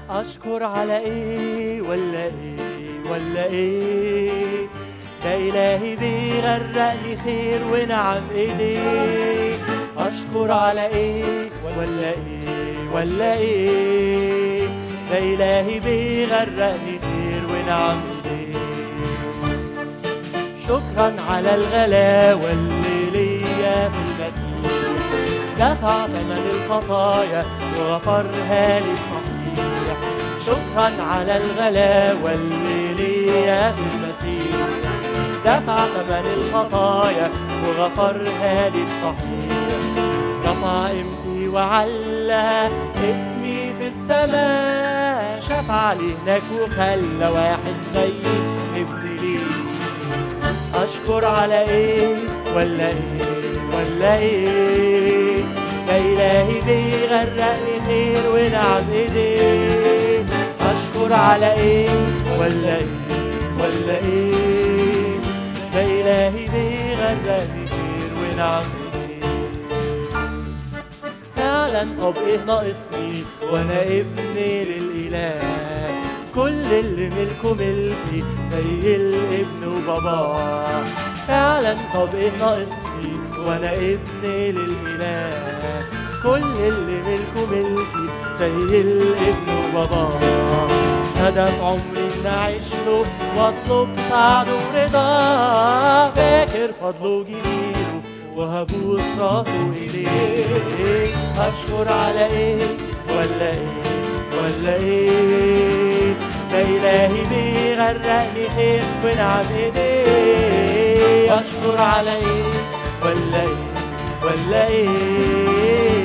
أشكر على إيه ولا إيه ولا إيه ده إلهي بيغرقني خير ونعم إيديه أشكر على إيه ولا إيه ولا إيه ده إلهي بيغرقني خير ونعم إيديه شكرا على الغلاوة اللي ليا في المسيح دفع ثمن الخطايا وغفرها لي صحيح شكرا على الغلاوة اللي ليا في المسيح دفع ثمن الخطايا وغفرها لي صحيح رفع قيمتي وعلى اسمي في السماء شفع لي هناك وخلى واحد زي ابن ليه أشكر على إيه ولا إيه ولا إيه ده إلهي بيغرقني خير ونعم إيديه أشكر على إيه ولا إيه ولا إيه ده إلهي بيغرقني خير ونعم إيديه فعلا طب إيه ناقصني وأنا ابني للإله كل اللي ملكه ملكي زي الابن وباباه فعلا طب ايه ناقصني وانا ابن للاله كل اللي ملكه ملكي زي الابن وباباه هدف عمري ان اعيش له واطلب سعده ورضاه فاكر فضله وجميله وهبوس راسه اليه اشكر على ايه ولا ايه ولا ايه ده إلهي بيغرقني خير ونعم ايديه أشكر على ايه ولا ايه ولا ايه